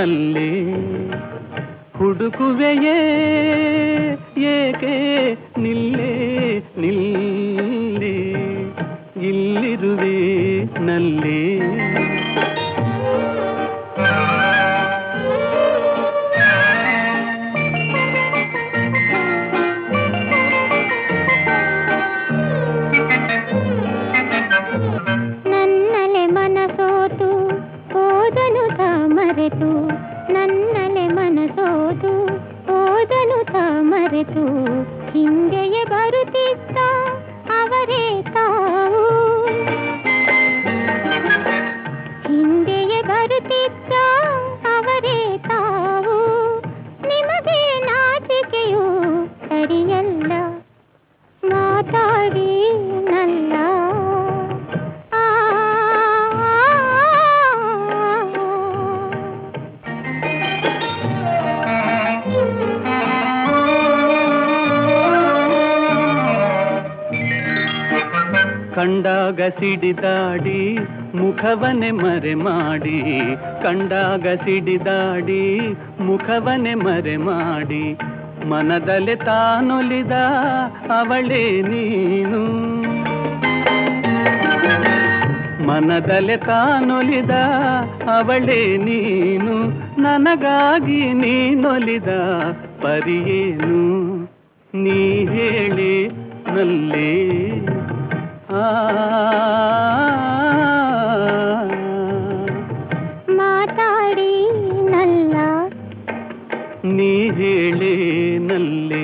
ನಲ್ಲಿ ಹುಡುಕುವೆಯೇ ಏಕೆ ನಿಲ್ಲೇ ನಿಲ್ಲಿ ಇಲ್ಲಿರುವೆ ನಲ್ಲಿ ನನ್ನಲೆ ಮನಸೋತು ಹೋದನು ತಾ ಮರೆತು ನನ್ನಲೆ ಮನಸೋತು ಹೋದನು ತಾ ಮರೆತು ಹಿಂದೆಯೇ ಬರುತ್ತಿದ್ದ ಅವರೇ ತಾವು ಹಿಂದೆಯೇ ಬರುತ್ತಿದ್ದ ಅವರೇ ತಾವು ನಿಮಗೆ ನಾಚಿಕೆಯು ಸರಿಯಲ್ಲ ಮಾತಾಡಿ ನಲ್ಲ ಆ ಕಂಡಾಗ ಸಿಡಿದಾಡಿ ಮುಖವನೆ ಮರೆ ಮಾಡಿ ಕಂಡಾಗ ಸಿಡಿದಾಡಿ ಮುಖವನೆ ಮರೆ ಮಾಡಿ ಮನದಲೆ ತಾನೊಲಿದ ಅವಳೇ ನೀನು ಮನದಲೆ ತಾನೊಲಿದ ಅವಳೇ ನೀನು ನನಗಾಗಿ ನೀನೊಲಿದ ಪರಿಯೇನು ನೀ ಹೇಳಿ ನಲ್ಲೇ ಆ ಮಾತಾಡಿ ನಲ್ಲ ನೀ ಹೇಳಿ ನಲ್ಲೇ